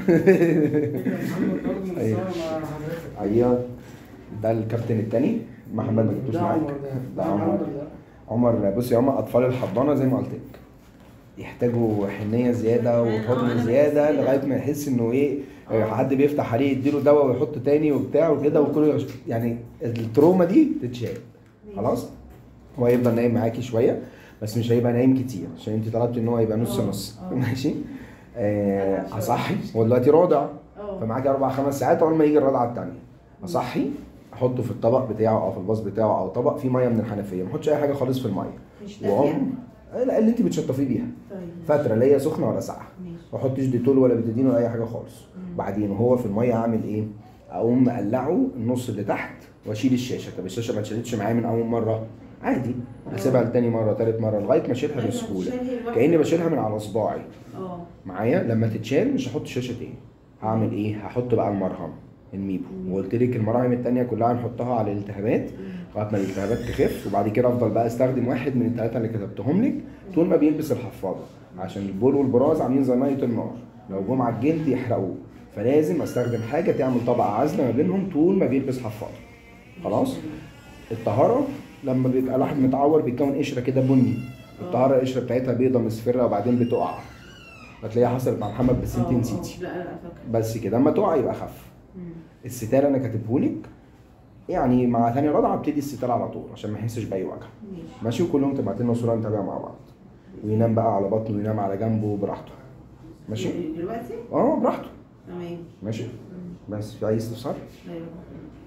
محمد برضه متصور أيوة. مع حضرتك ايوه ده الكابتن التاني محمد ما جبتوش ده معاك عمر ده ده ده عمر عمر ده عمر بص يا عمر اطفال الحضانه زي ما قلت لك يحتاجوا حنيه زياده وحضن زياده لغايه ما يحس انه ايه حد بيفتح عليه يديله دواء ويحط تاني وبتاع وكده وكله يش- يعني التروما دي تتشال خلاص هو هيفضل نايم معاكي شويه بس مش هيبقى نايم كتير عشان انت طلبتي ان هو يبقى نص اه، نص اه. ماشي آه ألعب شوية. اصحي هو دلوقتي رادع اه فمعاكي اربع خمس ساعات اول ما يجي الرضعه الثانيه اصحي احطه في الطبق بتاعه او في الباص بتاعه او طبق فيه ميه من الحنفيه ما احطش اي حاجه خالص في الميه مش دافية وعم لا اللي انت بتشطفيه بيها طيب فتره لا هي سخنه ولا ساقعه ماشي ما احطش ديتول ولا بتدين ولا اي حاجه خالص مم. بعدين وهو في الميه اعمل ايه اقوم مقلعه النص اللي تحت واشيل الشاشه طب الشاشه ما اتشالتش معايا من اول مره عادي اسيبها لتاني مره تالت مره لغايه ما اشيلها لغاية ما بسهوله تتشال هي لوحدها. كاني بشيلها من على صباعي اه معايا لما تتشال مش هحط شاشه تاني هعمل ايه هحط بقى المرهم الميبو وقلت لك المراهم التانية كلها هنحطها على الالتهابات لغايه ما الالتهابات تخف وبعد كده افضل بقى استخدم واحد من الثلاثه اللي كتبتهم لك طول ما بيلبس الحفاضه عشان البول والبراز عاملين زي ميه النار لو جم على الجلد يحرقوه فلازم استخدم حاجه تعمل طبقه عازله ما بينهم طول ما بيلبس حفاضه خلاص الطهاره لما بيبقى الواحد متعور بيكون قشره كده بني الطهاره القشره بتاعتها بيضه مصفره وبعدين بتقع هتلاقيها حصلت مع محمد بس انت اه، اه. نسيتي لا لا فاكره بس كده اما تقع يبقى خف مم. الستار انا كاتبهولك يعني مع ثاني رضعه ابتدي الستار على طول عشان ما يحسش باي وجع ماشي ماشي وكل يوم تبعت لنا صوره نتابع مع بعض وينام بقى على بطنه وينام على جنبه براحته ماشي دلوقتي اه براحته تمام ماشي مم. بس في اي استفسار ايوه